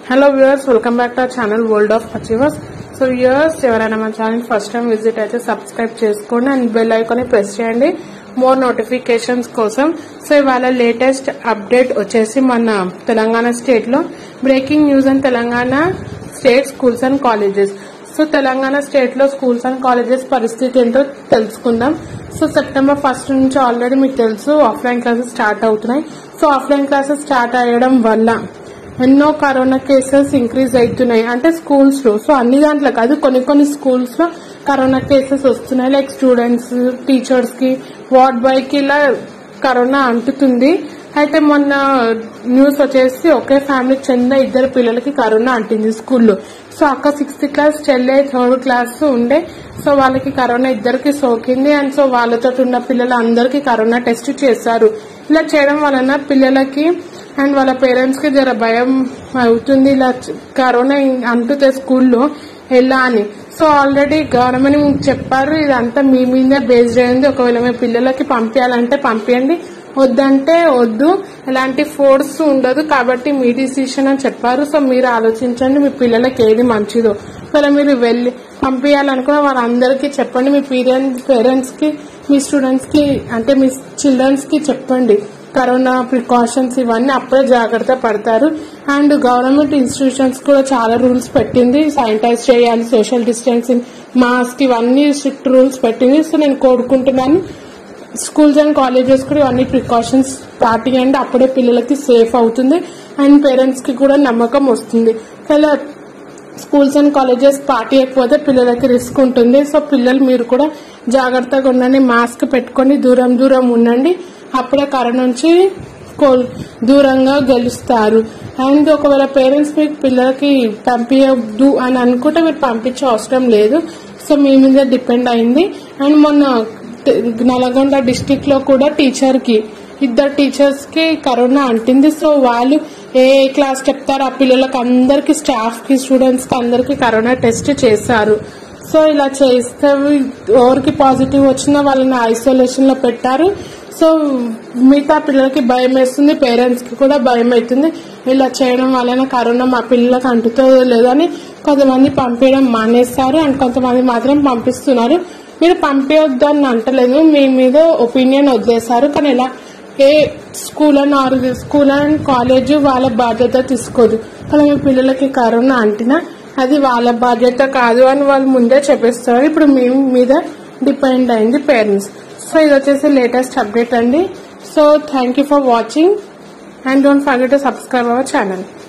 hello viewers welcome back to our channel world of achievers so viewers ఎవరైనా మన channel first time visit అయితే subscribe చేసుకోండి and bell icon press చేయండి more notifications కోసం so ఇవాళ latest update వచ్చేసి మన తెలంగాణ స్టేట్ లో breaking news and Telangana state schools and colleges so Telangana state లో స్కూల్స్ అండ్ కాలేజెస్ పరిస్థితి ఏంటో తెలుసుకుందాం సో సెప్టెంబర్ ఫస్ట్ నుంచి ఆల్రెడీ మీకు తెలుసు ఆఫ్లైన్ క్లాసెస్ స్టార్ట్ అవుతున్నాయి సో ఆఫ్లైన్ క్లాసెస్ స్టార్ట్ అయ్యడం వల్ల ఎన్నో కరోనా కేసెస్ ఇంక్రీజ్ అవుతున్నాయి అంటే స్కూల్స్ లో సో అన్ని దాంట్లో కాదు కొన్ని కొన్ని స్కూల్స్ లో కరోనా కేసెస్ వస్తున్నాయి లైక్ స్టూడెంట్స్ టీచర్స్ కి వార్డ్ బాయ్ కి ఇలా కరోనా అంటుతుంది అయితే మొన్న న్యూస్ వచ్చేసి ఒకే ఫ్యామిలీకి చెందిన ఇద్దరు పిల్లలకి కరోనా అంటింది స్కూల్లో సో అక్క సిక్స్త్ క్లాస్ చెల్లె థర్డ్ క్లాస్ ఉండే సో వాళ్ళకి కరోనా ఇద్దరికి సోకింది అండ్ సో వాళ్ళతో ఉన్న పిల్లలందరికీ కరోనా టెస్ట్ చేశారు ఇలా చేయడం వలన పిల్లలకి అండ్ వాళ్ళ పేరెంట్స్ కి జర భయం అవుతుంది ఇలా చ- కరోనా అంటుతే స్కూల్లో ఎలా అని సో ఆల్రెడీ గవర్నమెంట్ చెప్పారు ఇదంతా మీ మీదే బేస్డ్ అయింది ఒకవేళ మీ పిల్లలకి పంపించాలంటే పంపించండి వద్దంటే వద్దు ఎలాంటి ఫోర్స్ ఉండదు కాబట్టి మీ డిసిషన్ అని చెప్పారు సో మీరు ఆలోచించండి మీ పిల్లలకి ఏది మంచిదో ఒకవేళ మీరు వెళ్ళి పంపించాలనుకున్న వాళ్ళందరికీ చెప్పండి మీ పేరెంట్స్ పేరెంట్స్ కి మీ స్టూడెంట్స్ కి అంటే మీ చిల్డ్రన్స్ కి చెప్పండి కరోనా ప్రికాషన్స్ ఇవన్నీ అప్పుడే జాగ్రత్త పడతారు అండ్ గవర్నమెంట్ ఇన్స్టిట్యూషన్స్ కూడా చాలా రూల్స్ పెట్టింది శానిటైజ్ చేయాలి సోషల్ డిస్టెన్సింగ్ మాస్క్ ఇవన్నీ స్ట్రిక్ట్ రూల్స్ పెట్టింది సో నేను కోరుకుంటున్నాను స్కూల్స్ అండ్ కాలేజెస్ కూడా ఇవన్నీ ప్రికాషన్స్ పాటించండి అప్పుడే పిల్లలకి సేఫ్ అవుతుంది అండ్ పేరెంట్స్ కి కూడా నమ్మకం వస్తుంది ఇలా స్కూల్స్ అండ్ కాలేజెస్ పార్టీ అయిపోతే పిల్లలకి రిస్క్ ఉంటుంది సో పిల్లలు మీరు కూడా జాగ్రత్తగా ఉండండి మాస్క్ పెట్టుకొని దూరం దూరం ఉండండి అప్పుడే కరోనా నుంచి కోల్ దూరంగా గెలుస్తారు అండ్ ఒకవేళ పేరెంట్స్ మీకు పిల్లలకి పంపించద్దు అని అనుకుంటే మీరు పంపించే అవసరం లేదు సో మీ మీద డిపెండ్ అయింది అండ్ మొన్న తె- నల్గొండ డిస్టిక్ లో కూడా టీచర్ కి ఇద్దరు టీచర్స్ కి కరోనా అంటింది సో వాళ్ళు ఏ ఏ క్లాస్ చెప్తారో ఆ పిల్లలకి అందరికి స్టాఫ్ కి స్టూడెంట్స్ కి అందరికి కరోనా టెస్ట్ చేశారు సో ఇలా చేస్తే ఎవరికి పాజిటివ్ వచ్చినా వాళ్ళని ఐసోలేషన్ లో పెట్టారు సో మిగతా పిల్లలకి భయం వేస్తుంది పేరెంట్స్ కి కూడా భయం అవుతుంది ఇలా చేయడం వలన కరోనా మా పిల్లలకు అంటుతుందో లేదో అని కొంతమంది పంపించడం మానేస్తారు అండ్ కొంతమంది మాత్రం పంపిస్తున్నారు మీరు పంపించొద్దు అని అంటలేదు మీ మీద ఒపీనియన్ వదిలేశారు కానీ ఇలా ఏ school and or school and college వాళ్ళ బాధ్యత తీసుకోదు కానీ మీ పిల్లలకి కరోనా అంటినా అది వాళ్ళ బాధ్యత కాదు అని వాళ్ళు ముందే చెప్పేస్తారు ఇప్పుడు మీ మీద డిపెండ్ అయింది పేరెంట్స్ సో ఇది వచ్చేసి లేటెస్ట్ అప్డేట్ అండి so thank you for watching and don't forget to subscribe our channel